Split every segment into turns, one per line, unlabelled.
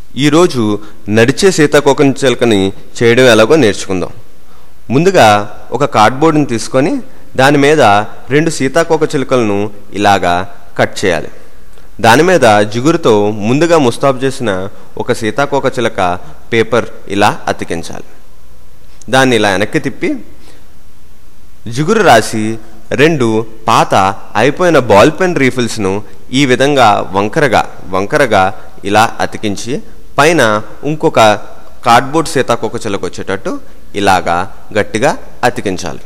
ఈరోజు నడిచే సీతాకోకం చిలుకని చేయడం ఎలాగో నేర్చుకుందాం ముందుగా ఒక కార్డ్బోర్డుని తీసుకొని దాని మీద రెండు సీతాకోక చిలుకలను ఇలాగా కట్ చేయాలి దాని మీద జిగురుతో ముందుగా ముస్తాబు చేసిన ఒక సీతాకోక చిలుక పేపర్ ఇలా అతికించాలి దాన్ని ఇలా వెనక్కి తిప్పి జిగురు రాసి రెండు పాత అయిపోయిన బాల్ పెన్ రీఫిల్స్ను ఈ విధంగా వంకరగా వంకరగా ఇలా అతికించి పైన ఇంకొక కార్డ్బోర్డ్ సీతాకోక చిలుక వచ్చేటట్టు ఇలాగా గట్టిగా అతికించాలి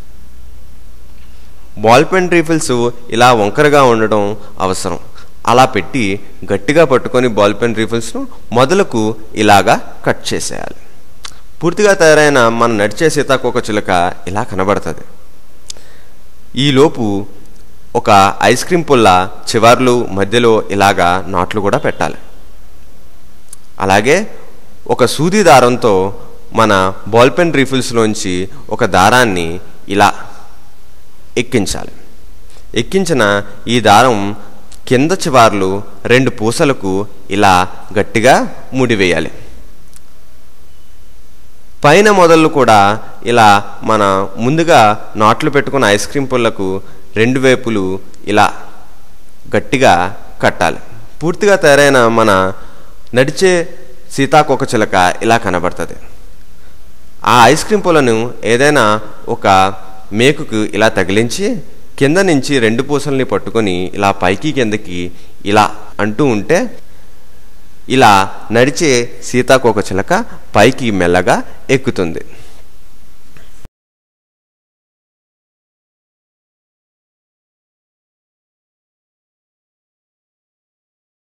బాల్ పెన్ రీఫిల్స్ ఇలా వంకరగా ఉండడం అవసరం అలా పెట్టి గట్టిగా పట్టుకొని బాల్ పెన్ రీఫిల్స్ను మొదలకు ఇలాగా కట్ చేసేయాలి పూర్తిగా తయారైన మన నడిచే సీతాకోక చిలుక ఇలా కనబడుతుంది ఈలోపు ఒక ఐస్ క్రీమ్ పుల్ల చివర్లు మధ్యలో ఇలాగా నాట్లు కూడా పెట్టాలి అలాగే ఒక సూది దారంతో మన బాల్ పెన్ రీఫిల్స్లోంచి ఒక దారాన్ని ఇలా ఎక్కించాలి ఎక్కించిన ఈ దారం కింద చివార్లు రెండు పూసలకు ఇలా గట్టిగా ముడివేయాలి పైన మొదళ్ళు కూడా ఇలా మన ముందుగా నాట్లు పెట్టుకున్న ఐస్ క్రీమ్ పుల్లకు రెండు వైపులు ఇలా గట్టిగా కట్టాలి పూర్తిగా తయారైన మన నడిచే సీతాకోక చిలక ఇలా కనబడుతుంది ఆ ఐస్ క్రీమ్ పుల్లను ఏదైనా ఒక మేకుకు ఇలా తగిలించి కింద నుంచి రెండు పూసల్ని పట్టుకొని ఇలా పైకి కిందకి ఇలా అంటూ ఉంటే ఇలా నడిచే సీతాకోక చిలక పైకి మెల్లగా ఎక్కుతుంది